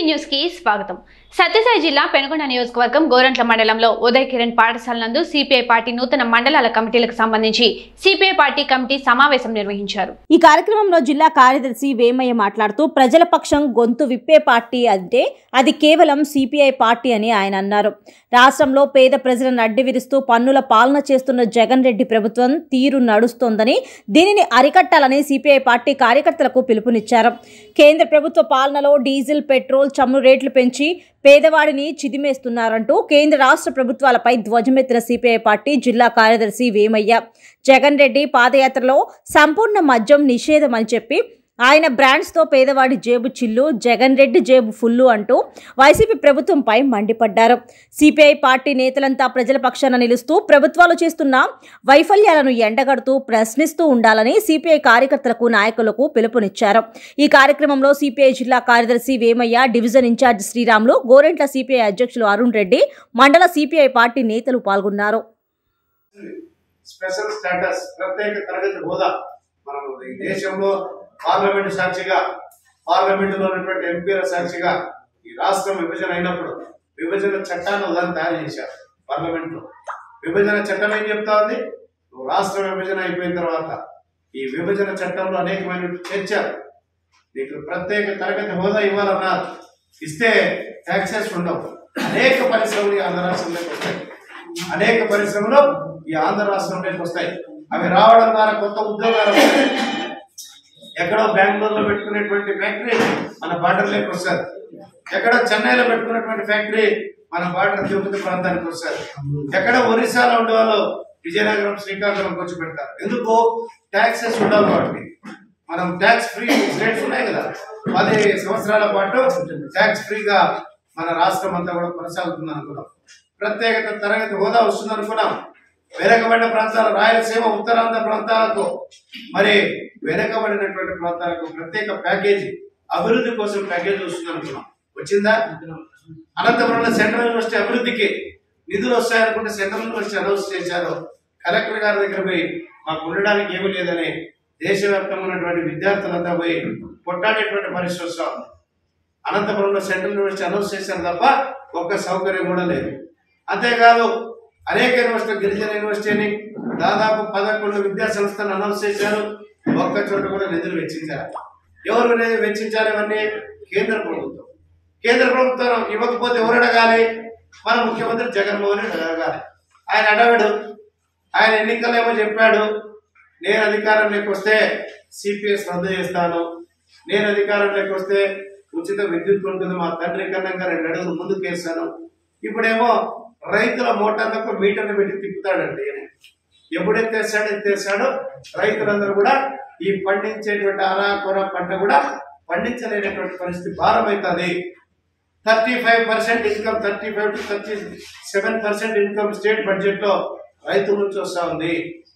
News కి స్వాగతం సత్యసాయి జిల్లా పెనుగొండ నియోజకవర్గం గోరంట్ల మండలంలో ఉదయ్ కిరణ్ పాఠశాల నందు సిపిఐ పార్టీ నూతన మండలాల కమిటీలకు సంబంధించి సిపిఐ పార్టీ కమిటీ సమావేశం నిర్వహించారు ఈ కార్యక్రమంలో జిల్లా కార్యదర్శి వేమయ్య మాట్లాడుతూ ప్రజల పక్షం గొంతు విప్పే పార్టీ అంటే అది కేవలం సిపిఐ పార్టీ అని ఆయన అన్నారు రాష్ట్రంలో పేద ప్రజలను అడ్డి విరుస్తూ పన్నుల పాలన చేస్తున్న జగన్ రెడ్డి ప్రభుత్వం తీరు నడుస్తోందని దీనిని అరికట్టాలని సిపిఐ పార్టీ కార్యకర్తలకు పిలుపునిచ్చారు కేంద్ర ప్రభుత్వ పాలనలో డీజిల్ పెట్రోల్ చమురు రేట్లు పెంచి పేదవాడిని చిదిమేస్తున్నారంటూ కేంద్ర రాష్ట్ర ప్రభుత్వాలపై ధ్వజమెత్తిన సిపిఐ పార్టీ జిల్లా కార్యదర్శి వేమయ్య జగన్ రెడ్డి పాదయాత్రలో సంపూర్ణ మద్యం నిషేధం అని చెప్పి ఆయన బ్రాండ్స్తో పేదవాడి జేబు చిల్లు జగన్ రెడ్డి జేబు ఫుల్లు అంటూ వైసీపీ ప్రభుత్వంపై మండిపడ్డారు సిపిఐ పార్టీ నేతలంతా ప్రజల పక్షాన నిలుస్తూ ప్రభుత్వాలు చేస్తున్న వైఫల్యాలను ఎండగడుతూ ప్రశ్నిస్తూ ఉండాలని సిపిఐ కార్యకర్తలకు నాయకులకు పిలుపునిచ్చారు ఈ కార్యక్రమంలో సిపిఐ జిల్లా కార్యదర్శి Vemaiah division incharge Sriramulu Gorantla CPI అధ్యక్షులు అరుణ్ రెడ్డి మండల సిపిఐ పార్టీ నేతలు పాల్గొన్నారు స్పెషల్ స్టేటస్ ప్రత్యేక తరగతి హోదా మనం ఈ దేశంలో పార్లమెంటు సాక్షిగా పార్లమెంటులో ఉన్నటువంటి ఎంపీల సాక్షిగా ఈ రాష్ట్రం విభజన అయినప్పుడు విభజన చట్టాన్ని ఉదాహరణ తయారు చేశారు పార్లమెంట్ లో విభజన చట్టం ఏం చెప్తా ఉంది నువ్వు రాష్ట్ర విభజన అయిపోయిన తర్వాత ఈ విభజన చట్టంలో అనేకమైన చేర్చారు నీకు ప్రత్యేక తరగతి హోదా ఇవ్వాలన్నారు ఇస్తే ట్యాక్సెస్ ఉండవు అనేక పరిశ్రమలు ఈ ఆంధ్ర రాష్ట్రంలోకి వస్తాయి అనేక పరిశ్రమలు ఈ ఆంధ్ర రాష్ట్రంలోకి వస్తాయి అవి రావడం ద్వారా కొత్త ఉద్యోగాలు వస్తాయి ఎక్కడో బెంగళూరులో పెట్టుకునేటువంటి ఫ్యాక్టరీ మన బార్డర్లోకి వస్తారు ఎక్కడో చెన్నైలో పెట్టుకున్నటువంటి ఫ్యాక్టరీ మన బార్డర్ తిరుపతి ప్రాంతానికి వస్తారు ఎక్కడ ఒరిస్సాలో ఉండేవాళ్ళు విజయనగరం శ్రీకాకుళంకి వచ్చి పెడతారు ఎందుకు ట్యాక్సెస్ ఉండవు కాబట్టి మనం ట్యాక్స్ ఫ్రీ స్టేట్స్ ఉన్నాయి కదా పది సంవత్సరాల పాటు ట్యాక్స్ ఫ్రీగా మన రాష్ట్రం అంతా కూడా కొనసాగుతుంది అనుకున్నాం ప్రత్యేకత తరగతి హోదా వస్తుంది అనుకున్నాం వెనకబడిన ప్రాంతాలు రాయలసీమ ఉత్తరాంధ్ర ప్రాంతాలకు మరి వెనకబడినటువంటి ప్రాంతాలకు ప్రత్యేక ప్యాకేజీ అభివృద్ధి కోసం ప్యాకేజీ వస్తుంది అనుకున్నాం వచ్చిందా అనంతపురంలో సెంట్రల్ యూనివర్సిటీ అభివృద్ధికి నిధులు వస్తాయనుకుంటే సెంట్రల్ యూనివర్సిటీ అనౌన్స్ చేశారు కలెక్టర్ గారి దగ్గర పోయి మాకు ఉండడానికి ఏమీ లేదని దేశవ్యాప్తంగా ఉన్నటువంటి విద్యార్థులంతా పోయి కొట్టాడేటువంటి పరిస్థితి వస్తా ఉంది అనంతపురంలో సెంట్రల్ యూనివర్సిటీ అనౌన్స్ చేశారు తప్ప ఒక్క సౌకర్యం కూడా లేదు అంతేకాదు అనేక యూనివర్సిటీ గిరిజన యూనివర్సిటీ అని దాదాపు పదకొండు విద్యా సంస్థలు అనౌన్స్ చేశారు ఒక్క చోట కూడా నిధులు వెచ్చించారు ఎవరు నిధులు వెచ్చించారు ఇవన్నీ కేంద్ర ప్రభుత్వం కేంద్ర ప్రభుత్వం ఇవ్వకపోతే ఎవరు అడగాలి మన ముఖ్యమంత్రి జగన్మోహన్ రెడ్డి అడగాలి ఆయన అడగడు ఆయన ఎన్నికలేమో చెప్పాడు నేను అధికారంలోకి వస్తే సిపిఎస్ రద్దు చేస్తాను నేను అధికారంలోకి వస్తే ఉచిత విద్యుత్ ఉంటుంది మా తండ్రి కన్నా రెండు అడుగులు ముందుకు వేస్తాను ఇప్పుడేమో రైతుల మోటార్లకు మీటర్లు పెట్టి తిప్పుతాడండి ఈయన. ఎప్పుడు ఎత్తేస్తాడు ఎత్తేస్తాడు రైతులందరూ కూడా ఈ పండించేటువంటి అరాకొర పంట కూడా పండించలేనటువంటి పరిస్థితి భారం అవుతుంది thirty five percent income thirty five to thirty seven percent income state budget లో రైతుల నుంచి వస్తా ఉంది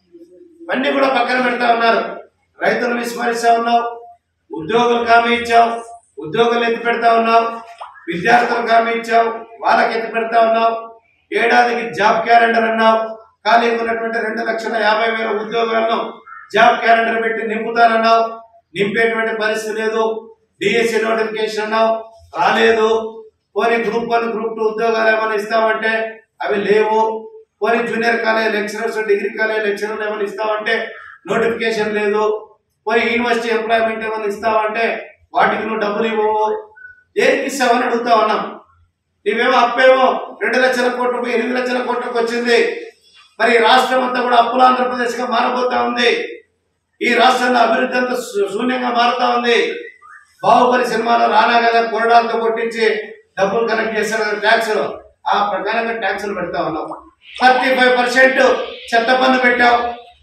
ఇవన్నీ కూడా పక్కన పెడతా ఉన్నారు రైతులు విస్మరిస్తా ఉన్నావు ఉద్యోగులు హామీ ఇచ్చావు ఉద్యోగులు ఎత్తి పెడతా ఉన్నావు విద్యార్థులకు హామీ ఇచ్చావు వాళ్ళకి ఎత్తి పెడతా ఉన్నావు ఏడాదికి జాబ్ క్యాలెండర్ అన్నావు ఖాళీగా ఉన్నటువంటి రెండు లక్షల యాభై వేల ఉద్యోగాలను జాబ్ క్యాలెండర్ పెట్టి నింపుతానన్నావు నింపేటువంటి పరిస్థితి లేదు డిఎస్సి నోటిఫికేషన్ అన్నావు రాలేదు పోనీ గ్రూప్ వన్ గ్రూప్ టూ ఉద్యోగాలు ఏమైనా ఇస్తామంటే అవి లేవు పోనీ junior college lecturers degree college లెక్చరర్లు ఏమైనా ఇస్తామంటే నోటిఫికేషన్ లేదు పోనీ యూనివర్సిటీ ఎంప్లాయ్మెంట్ ఏమైనా ఇస్తామంటే వాటికి నువ్వు డబ్బులు ఇవ్వవు దేనికి ఇస్తావని అడుగుతా ఉన్నాం నీవేమో అప్పేమో రెండు లక్షల కోట్లకు ఎనిమిది లక్షల కోట్లకు వచ్చింది మరి ఈ రాష్ట్రం అంతా కూడా అప్పుల ఆంధ్రప్రదేశ్ గా మారబోతా ఉంది ఈ రాష్ట్రంలో అభివృద్ధి అంతా శూ- శూన్యంగా మారుతా ఉంది బాహుబలి సినిమాలో రానా కదా కొరడాలతో కొట్టించి డబ్బులు కలెక్ట్ చేశారు కదా ట్యాక్సులు ఆ ప్రకారంగా ట్యాక్సులు పెడతా ఉన్నాం థర్టీ ఫైవ్ పర్సెంట్ చెత్త పన్ను పెట్టావు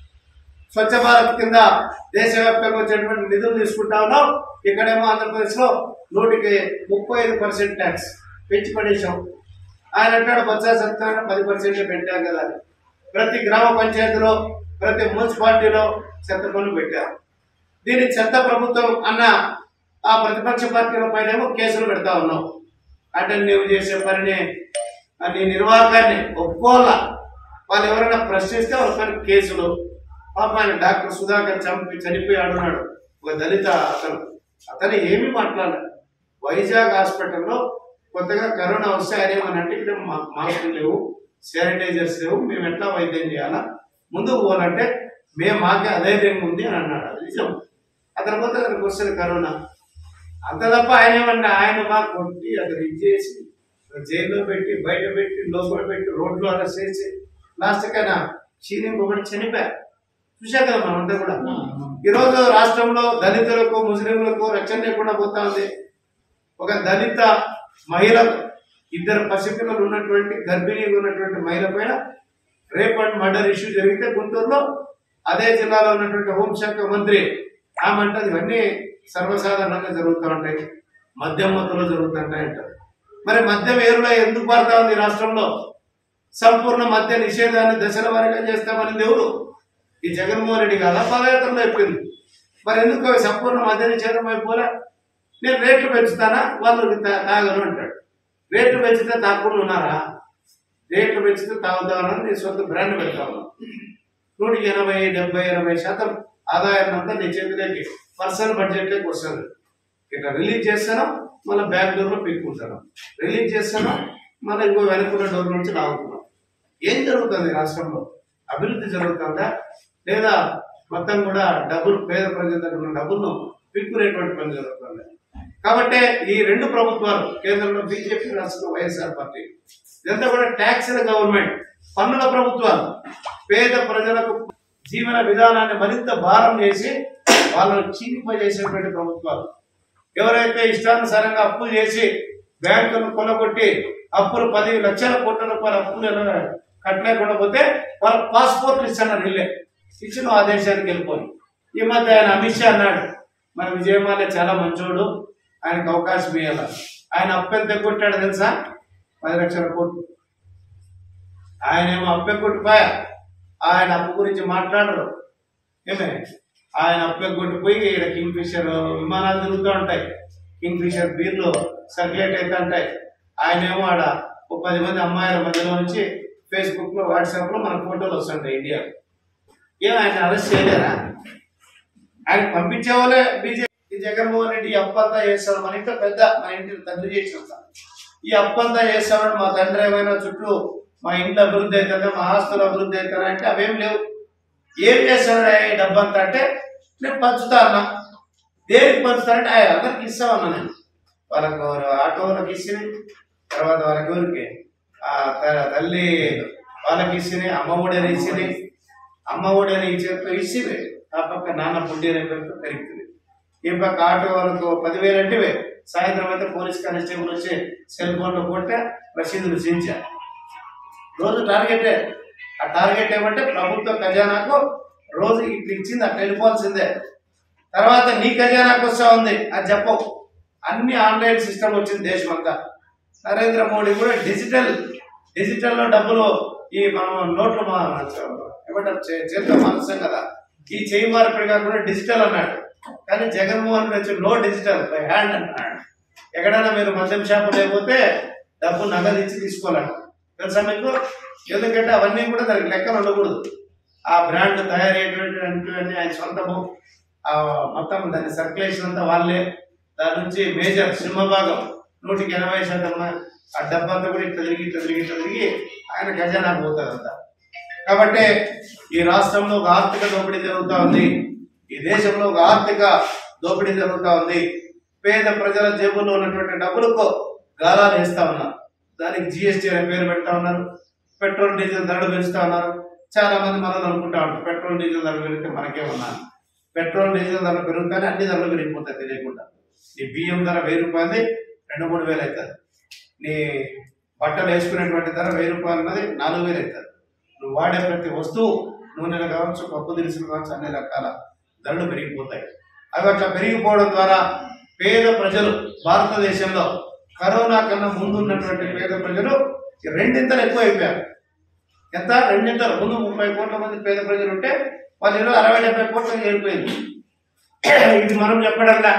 స్వచ్ఛ భారత్ కింద దేశవ్యాప్తంగా వచ్చేటువంటి నిధులు తీసుకుంటా ఉన్నాం ఇక్కడేమో ఆంధ్రప్రదేశ్ లో నూటికి ముప్పై ఐదు పర్సెంట్ ట్యాక్స్ పెంచి పడేశాం ఆయన అంటాడు బొత్స సత్యనారాయణ పది పర్సెంట్ పెట్టాం కదా అని. ప్రతి గ్రామ పంచాయతీలో ప్రతి మున్సిపాలిటీలో చెత్త పన్ను పెట్టారు దీని చెత్త ప్రభుత్వం అన్న ఆ ప్రతిపక్ష పార్టీల పైన కేసులు పెడతా ఉన్నాం అంటే నువ్వు చేసే పనిని ఆ నీ నిర్వాహకాన్ని ఒప్పుకోవాలా వాళ్ళు ఎవరైనా ప్రశ్నిస్తే వాళ్ళ పైన కేసులు పాప ఆయన డాక్టర్ సుధాకర్ చంపి చనిపోయి అడున్నాడు ఒక దళిత అతను అతను ఏమీ మాట్లాడలేదు వైజాగ్ హాస్పిటల్లో కొత్తగా కరోనా వస్తే ఆయన ఏమనంటే ఇక్కడ మా- మాస్కులు లేవు శానిటైజర్స్ లేవు మేము ఎట్లా వైద్యం చేయాలా ముందుకు పోవాలంటే మేము మాకే అధైర్యంగా ఉంది అని అన్నాడు అది నిజం అతని పోతే అతనికి వస్తుంది కరోనా అంత తప్ప ఆయన ఏమన్నా ఆయన మా కొట్టి అతను ఇచ్చేసి జైల్లో పెట్టి బయట పెట్టి లోపల పెట్టి రోడ్లో అరెస్ట్ చేసి లాస్ట్ ఆయన క్షీణింపబడి చనిపోయారు చూసా కదా మనంతా కూడా ఈరోజు రాష్ట్రంలో దళితులకు ముస్లింలకు రక్షణ లేకుండా పోతా ఉంది ఒక దళిత మహిళ ఇద్దరు పసిపిల్లలు ఉన్నటువంటి గర్భిణీగా ఉన్నటువంటి మహిళ పైన రేప్ అండ్ మర్డర్ ఇష్యూ జరిగితే గుంటూరులో అదే జిల్లాలో ఉన్నటువంటి హోంశాఖ మంత్రి ఆమె అంటది ఇవన్నీ సర్వసాధారణంగా జరుగుతూ ఉంటాయి మద్యం మత్తులో జరుగుతుంటాయి అంటారు మరి మద్యం ఏరులో ఎందుకు పడతా ఉంది ఈ రాష్ట్రంలో సంపూర్ణ మద్య నిషేధాన్ని దశల వారీగా చేస్తామని ఎవరు ఈ జగన్మోహన్ రెడ్డి కాదా పదయాత్రలో అయిపోయింది మరి ఎందుకు అవి సంపూర్ణ మద్య నిషేధం అయిపోలే నేను రేట్లు పెంచుతానా వాళ్ళు తా- తాగను అంటాడు రేట్లు పెంచితే తాకుండా ఉన్నారా రేట్లు పెంచితే తాగుతామని నేను సొంత బ్రాండ్ పెడతా ఉన్నా నూటికి ఎనభై డెబ్బై ఎనభై శాతం ఆదాయం అంతా నీ చేతిలోకి పర్సనల్ బడ్జెట్లోకి వస్తుంది ఇట్లా రిలీజ్ చేస్తాను మళ్ళీ బ్యాక్ డోర్లో పెట్టుకుంటాను రిలీజ్ చేస్తాను మళ్ళీ ఇంకో వెనుకున్న డోర్ నుంచి లాగుతున్నాం ఏం జరుగుతుంది ఈ రాష్ట్రంలో అభివృద్ధి జరుగుతుందా లేదా మొత్తం కూడా డబ్బులు పేద ప్రజల దగ్గర ఉన్న డబ్బులను పిక్కునేటువంటి పని జరుగుతుంది కాబట్టి ఈ రెండు ప్రభుత్వాలు కేంద్రంలో బీజేపీ రాష్ట్రంలో వైఎస్ఆర్ పార్టీ ఇదంతా కూడా ట్యాక్స్ల గవర్నమెంట్ పన్నుల ప్రభుత్వాలు పేద ప్రజలకు జీవన విధానాన్ని మరింత భారం చేసి వాళ్ళను చీనింపజేసేటువంటి ప్రభుత్వాలు ఎవరైతే ఇష్టానుసారంగా అప్పులు చేసి బ్యాంకులను కొనగొట్టి అప్పులు పది లక్షల కోట్ల రూపాయల అప్పులు ఎలా కట్టలేకుండా పోతే వాళ్ళ పాస్పోర్ట్లు ఇస్తున్నారు వీళ్ళే ఇచ్చిన ఆదేశానికి వెళ్ళిపోయి ఈ మధ్య ఆయన అమిత్ షా అన్నాడు మన విజయమాల్య చాలా మంచోడు ఆయనకు అవకాశం ఇవ్వాలి ఆయన అప్పు ఎంత కొట్టాడు తెలుసా పది లక్షల కోట్లు ఆయన ఏమో అప్పె కొట్టిపోయా ఆయన అప్పు గురించి మాట్లాడరు ఏమే ఆయన అప్పె కొట్టిపోయి ఇక్కడ కింగ్ ఫిషర్ విమానాలు తిరుగుతూ ఉంటాయి కింగ్ ఫిషర్ బీర్లు సర్క్యులేట్ అవుతూ ఉంటాయి ఆయన ఏమో ఆడ ఒక పది మంది అమ్మాయిల మధ్యలో నుంచి ఫేస్బుక్ లో వాట్సాప్ లో మన ఫోటోలు వస్తుంటాయి ఇండియా ఏం ఆయన అరెస్ట్ చేయలేరా ఆయన పంపించే వాళ్ళే బీజేపీ జగన్మోహన్ రెడ్డి ఈ అప్పంతా చేస్తాడు మన ఇంట్లో పెద్ద మన ఇంటి తండ్రి చేసినంత ఈ అప్పంతా చేస్తాడు మా తండ్రి ఏమైనా చుట్టూ మా ఇంట్లో అభివృద్ధి అవుతుందా మా ఆస్తులు అభివృద్ధి అవుతారా అంటే అవేం లేవు ఏం చేస్తాడు ఈ డబ్బంతా అంటే నేను పంచుతా అన్నా దేనికి పంచుతానంటే ఆయన అందరికి ఇస్తామన్నా నేను వాళ్ళకు ఆటోలకు ఇచ్చిన తర్వాత వాళ్ళకి ఊరికి ఆ త- తల్లి వాళ్ళకి ఇచ్చిన అమ్మ ఒడని ఇచ్చిన అమ్మ ఒడని ఇచ్చేతో ఇచ్చివే ఆ పక్క నాన్న పుట్టి అనే పేరుతో పెరుగుతుంది ఈ పక్క ఆటో వాళ్ళకు పదివేలు అంటే సాయంత్రం అయితే పోలీస్ కానిస్టేబుల్ వచ్చి సెల్ ఫోన్లో కొట్టే రసీదులు చించా రోజు టార్గెటే ఆ టార్గెట్ ఏమంటే ప్రభుత్వ ఖజానాకు రోజు ఇట్లా ఇచ్చింది అట్లా వెళ్ళిపోవాల్సిందే తర్వాత నీ ఖజానాకు వస్తా ఉంది అది చెప్పవు అన్ని ఆన్లైన్ సిస్టమ్ వచ్చింది దేశం అంతా నరేంద్ర మోడీ కూడా డిజిటల్ డిజిటల్లో డబ్బులు ఈ మనం నోట్లు మా ఏమంటారు చే- చేతిలో మనస్తాం కదా ఈ చేయి మార్పిడి కాకుండా డిజిటల్ అన్నాడు కానీ జగన్మోహన్ రెడ్డి వచ్చి నో డిజిటల్ బై హ్యాండ్ అంటున్నాడు ఎక్కడైనా మీరు మద్యం షాపు లేకపోతే డబ్బు నగదు ఇచ్చి తీసుకోవాలంట తెలుసా మీకు ఎందుకంటే అవన్నీ కూడా దానికి లెక్కలు ఉండకూడదు ఆ బ్రాండ్ తయారయ్యేటువంటి ఆయన సొంతము ఆ మొత్తం దాని సర్క్యులేషన్ అంతా వాళ్ళే దాని నుంచి మేజర్ సింహభాగం నూటికి ఎనభై శాతం ఆ డబ్బా అంతా కూడా ఇట్లా తిరిగి ఇట్లా తిరిగి ఇట్లా తిరిగి ఆయన ఖజానా పోతుంది అంతా కాబట్టి ఈ రాష్ట్రంలో ఒక ఆర్థిక దోపిడీ జరుగుతూ ఉంది ఈ దేశంలో ఒక ఆర్థిక దోపిడీ జరుగుతూ ఉంది పేద ప్రజల జేబుల్లో ఉన్నటువంటి డబ్బులకు గాలాలు వేస్తా ఉన్నారు దానికి జిఎస్టీ అనే పేరు పెడతా ఉన్నారు పెట్రోల్ డీజిల్ ధరలు పెంచుతా ఉన్నారు చాలా మంది మనం అనుకుంటా ఉంటారు పెట్రోల్ డీజిల్ ధరలు పెరిగితే మనకే ఉన్నారు పెట్రోల్ డీజిల్ ధరలు పెరుగుతానే అన్ని ధరలు పెరిగిపోతాయి తెలియకుండా నీ బియ్యం ధర వెయ్యి రూపాయలది రెండు మూడు వేలు అవుతుంది నీ బట్టలు వేసుకునేటువంటి ధర వెయ్యి రూపాయలు ఉన్నది నాలుగు వేలు అవుతుంది నువ్వు వాడే ప్రతి వస్తువు నూనెలు కావచ్చు పప్పు దినుసులు కావచ్చు అన్ని రకాల ధరలు పెరిగిపోతాయి అవి అట్లా పెరిగిపోవడం ద్వారా పేద ప్రజలు భారతదేశంలో కరోనా కన్నా ముందు ఉన్నటువంటి పేద ప్రజలు రెండింతలు ఎక్కువ అయిపోయారు ఎంత రెండింతలు ముందు ముప్పై కోట్ల మంది పేద ప్రజలు ఉంటే వాళ్ళు ఈరోజు అరవై డెబ్బై కోట్లకు చేరిపోయింది ఇది మనం చెప్పడంలా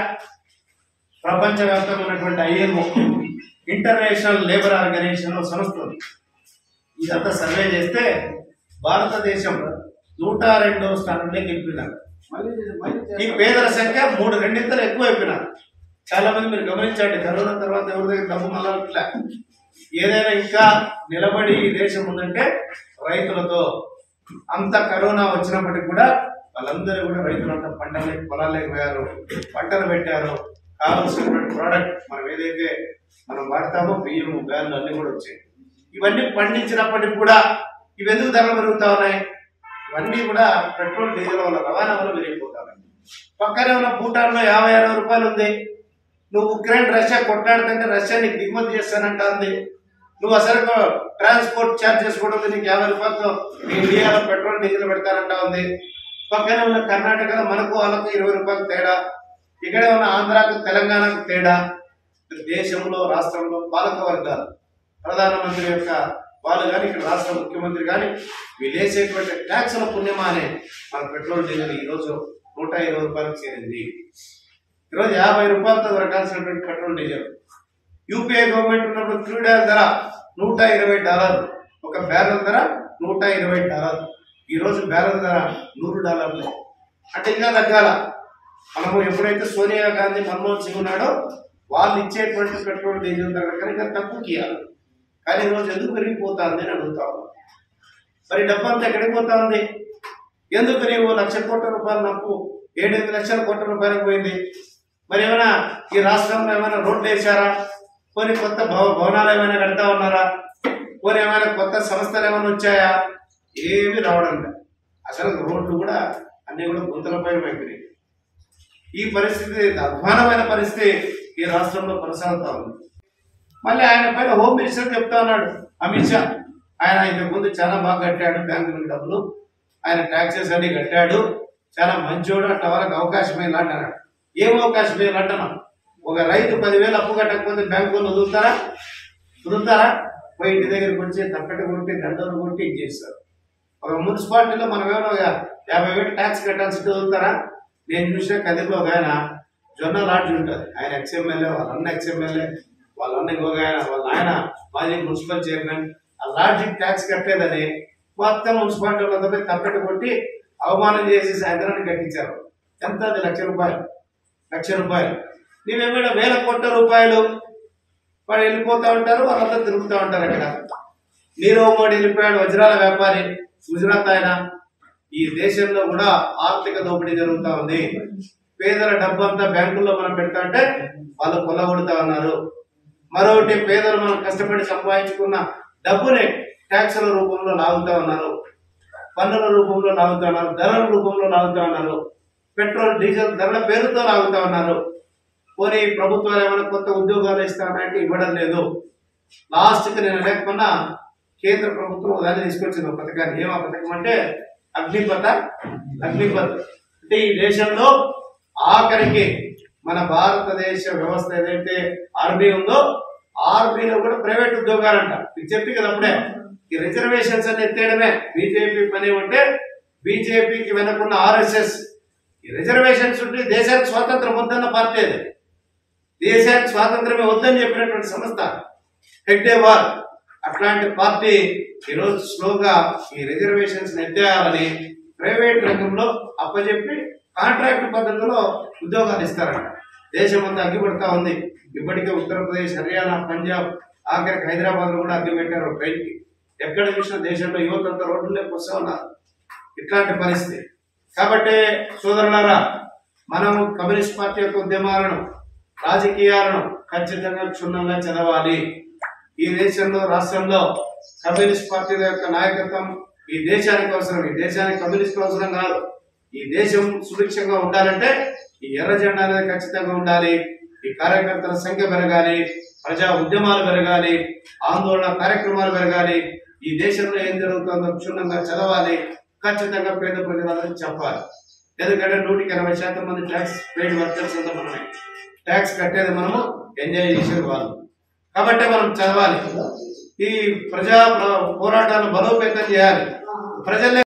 ప్రపంచవ్యాప్తంగా ఉన్నటువంటి ఐఎల్ఓ ఇంటర్నేషనల్ లేబర్ ఆర్గనైజేషన్ సంస్థ ఉంది. ఇదంతా సర్వే చేస్తే భారతదేశం నూట రెండవ స్థానంలోకి వెళ్ళిపోయినారు ఈ పేదల సంఖ్య మూడు రెండింతలు ఎక్కువ అయిపోయినారు చాలా మంది మీరు గమనించండి కరోనా తర్వాత ఎవరి దగ్గర డబ్బు మళ్ళా ఏదైనా ఇంకా నిలబడి ఈ దేశం ఉందంటే రైతులతో అంత కరోనా వచ్చినప్పటికి కూడా వాళ్ళందరూ కూడా రైతులంతా పంటలే పొలాలే పోయారు పంటలు పెట్టారు కావాల్సినటువంటి ప్రోడక్ట్ మనం ఏదైతే మనం వాడతామో బియ్యము బ్యాన్లు అన్ని కూడా వచ్చాయి ఇవన్నీ పండించినప్పటికి కూడా ఇవి ఎందుకు ధరలు పెరుగుతా ఉన్నాయి ఇవన్నీ కూడా పెట్రోల్ డీజిల్ వల్ల రవాణా వల్ల పెరిగిపోతా ఉన్నాయి పక్కనే ఉన్న భూటాన్లో యాభై అరవై రూపాయలు ఉంది నువ్వు ఉక్రెయిన్ రష్యా కొట్లాడుతుంటే రష్యా నీకు దిగుమతి చేస్తానంటుంది నువ్వు అసలు ట్రాన్స్పోర్ట్ ఛార్జెస్ కూడా ఉంది నీకు యాభై రూపాయలతో మీ ఇండియాలో పెట్రోల్ డీజిల్ పెడతారంటా ఉంది పక్కనే ఉన్న కర్ణాటకలో మనకు వాళ్ళకు ఇరవై రూపాయలు తేడా ఇక్కడే ఉన్న ఆంధ్రాకు తెలంగాణకు తేడా దేశంలో రాష్ట్రంలో పాలక వర్గాలు ప్రధానమంత్రి యొక్క వాళ్ళు కానీ ఇక్కడ రాష్ట్ర ముఖ్యమంత్రి కానీ వీళ్ళు వేసేటువంటి ట్యాక్సుల పుణ్యమా అనే మన పెట్రోల్ డీజిల్ ఈరోజు నూట ఇరవై రూపాయలకు చేరింది ఈరోజు యాభై రూపాయలతో దొరకాల్సినటువంటి పెట్రోల్ డీజిల్ యూపీఐ గవర్నమెంట్ ఉన్నప్పుడు క్రూడ్ ఆయిల్ ధర నూట ఇరవై డాలర్లు ఒక బ్యారెల్ ధర నూట ఇరవై డాలర్లు ఈ రోజు బ్యారెల్ ధర నూరు డాలర్లు అంటే ఇంకా తగ్గాల మనము ఎప్పుడైతే సోనియా గాంధీ మన్మోహన్ సింగ్ ఉన్నాడో వాళ్ళు ఇచ్చేటువంటి పెట్రోల్ డీజిల్ ధర కనుక ఇంకా తక్కువ ఇవ్వాలి కానీ ఈరోజు ఎందుకు పెరిగిపోతుంది అని అడుగుతా ఉన్నాం. మరి డబ్బంతా ఎక్కడికి పోతా ఉంది ఎందుకు నీవు లక్ష కోట్ల రూపాయల నప్పు ఏడెనిమిది లక్షల కోట్ల రూపాయలకు పోయింది మరి ఏమైనా ఈ రాష్ట్రంలో ఏమైనా రోడ్లు వేశారా కొన్ని కొత్త భవ భవనాలు ఏమైనా కడతా ఉన్నారా కొన్ని ఏమైనా కొత్త సంస్థలు ఏమైనా వచ్చాయా ఏమీ రావడం లేదు అసలు రోడ్లు కూడా అన్ని కూడా గుంతలపై అయిపోయినాయి ఈ పరిస్థితి అధ్వానమైన పరిస్థితి ఈ రాష్ట్రంలో కొనసాగుతా ఉంది మళ్ళీ ఆయన పైన హోమ్ మినిస్టర్ చెప్తా ఉన్నాడు అమిత్ షా ఆయన ఇంతకు ముందు చాలా బాగా కట్టాడు బ్యాంకులకు డబ్బులు ఆయన ట్యాక్సెస్ అన్ని కట్టాడు చాలా మంచోడు అట్లా వాళ్ళకి అవకాశం ఏంటి అంటున్నాడు ఏం అవకాశం ఏంటి అంటున్నాం ఒక రైతు పదివేలు అప్పు కట్టకపోతే బ్యాంకు వాళ్ళు వదులుతారా వదులుతారా పోయి ఇంటి దగ్గరికి వచ్చి తక్కటి కొట్టి దండలు కొట్టి ఇది చేస్తారు ఒక మున్సిపాలిటీలో మనం ఏమైనా ఒక యాభై వేలు ట్యాక్స్ కట్టాల్సి వదులుతారా నేను చూసిన కదిలో ఒక ఆయన జొన్న లాడ్జ్ ఉంటుంది ఆయన ఎక్స్ఎమ్మెల్యే వాళ్ళ అన్న ఎక్స్ఎమ్మెల్యే వాళ్ళ అన్న ఇంకొక ఆయన వాళ్ళ ఆయన మాజీ మున్సిపల్ చైర్మన్ ఆ లాడ్జికి ట్యాక్స్ కట్టలేదని మొత్తం మున్సిపాలిటీ వాళ్ళతో పోయి తప్పెట్టు కొట్టి అవమానం చేసి సాయంత్రానికి కట్టించారు ఎంత అది లక్ష రూపాయలు లక్ష రూపాయలు నీవేమైనా వేల కోట్ల రూపాయలు వాడు వెళ్ళిపోతా ఉంటారు వాళ్ళంతా తిరుగుతూ ఉంటారు అక్కడ నీరవ్ మోడీ వెళ్ళిపోయాడు వజ్రాల వ్యాపారి గుజరాత్ ఆయన ఈ దేశంలో కూడా ఆర్థిక దోపిడీ జరుగుతా ఉంది పేదల డబ్బు అంతా బ్యాంకుల్లో మనం పెడతా అంటే వాళ్ళు కొల్లగొడుతా ఉన్నారు మరొకటి పేదలు మనం కష్టపడి సంపాదించుకున్న డబ్బుని ట్యాక్సుల రూపంలో లాగుతా ఉన్నారు పన్నుల రూపంలో లాగుతా ఉన్నారు ధరల రూపంలో లాగుతా ఉన్నారు పెట్రోల్ డీజిల్ ధరల పేరుతో లాగుతా ఉన్నారు పోనీ ప్రభుత్వాలు ఏమైనా కొత్త ఉద్యోగాలు ఇస్తానంటే ఇవ్వడం లేదు లాస్ట్కి నేను లేకపోయినా కేంద్ర ప్రభుత్వం దాన్ని తీసుకొచ్చింది ఒక పథకాన్ని ఏమా పథకం అంటే అగ్నిపథ అగ్నిపథ్ అంటే ఈ దేశంలో ఆఖరికి మన భారతదేశ వ్యవస్థ ఏదైతే ఆర్మీ ఉందో ఆర్మీలో కూడా ప్రైవేట్ ఉద్యోగాలంట మీకు చెప్పి కదా అప్పుడే ఈ రిజర్వేషన్స్ అని ఎత్తేయడమే బీజేపీ పని ఉంటే బీజేపీకి వెనకున్న ఆర్ఎస్ఎస్ ఈ రిజర్వేషన్స్ ఉంటే దేశానికి స్వాతంత్రం వద్దన్న పార్టీ అది దేశానికి స్వాతంత్రమే వద్దని చెప్పినటువంటి సంస్థ హెడ్డే వార్ అట్లాంటి పార్టీ ఈరోజు స్లోగా ఈ రిజర్వేషన్స్ ఎత్తేయాలని ప్రైవేట్ రంగంలో అప్పచెప్పి కాంట్రాక్ట్ పద్ధతిలో ఉద్యోగాలు ఇస్తారంట దేశం అంతా అగ్గిపడతా ఉంది ఇప్పటికే ఉత్తరప్రదేశ్ హర్యానా పంజాబ్ ఆఖరికి హైదరాబాద్ లో కూడా అగ్గి పెట్టారు ట్రైన్కి ఎక్కడ చూసినా దేశంలో యువత అంతా రోడ్లలోకి వస్తూ ఉన్నారు ఇట్లాంటి పరిస్థితి కాబట్టి సోదరులారా మనం కమ్యూనిస్ట్ పార్టీ యొక్క ఉద్యమాలను రాజకీయాలను ఖచ్చితంగా క్షుణ్ణంగా చదవాలి ఈ దేశంలో రాష్ట్రంలో కమ్యూనిస్ట్ పార్టీల యొక్క నాయకత్వం ఈ దేశానికి అవసరం ఈ దేశానికి కమ్యూనిస్ట్ అవసరం కాదు ఈ దేశం సుభిక్షంగా ఉండాలంటే ఈ ఎర్ర జెండా అనేది ఖచ్చితంగా ఉండాలి ఈ కార్యకర్తల సంఖ్య పెరగాలి ప్రజా ఉద్యమాలు పెరగాలి ఆందోళన కార్యక్రమాలు పెరగాలి ఈ దేశంలో ఏం జరుగుతుందో క్షుణ్ణంగా చదవాలి ఖచ్చితంగా పేద ప్రజలందరికీ చెప్పాలి ఎందుకంటే నూటికి ఎనభై శాతం మంది ట్యాక్స్ పెయిడ్ వర్కర్స్ అంతా మనమే ట్యాక్స్ కట్టేది మనము ఎంజాయ్ చేసేది వాళ్ళు కాబట్టి మనం చదవాలి ఈ ప్రజా ప్ర- పోరాటాలను బలోపేతం చేయాలి ప్రజల్ని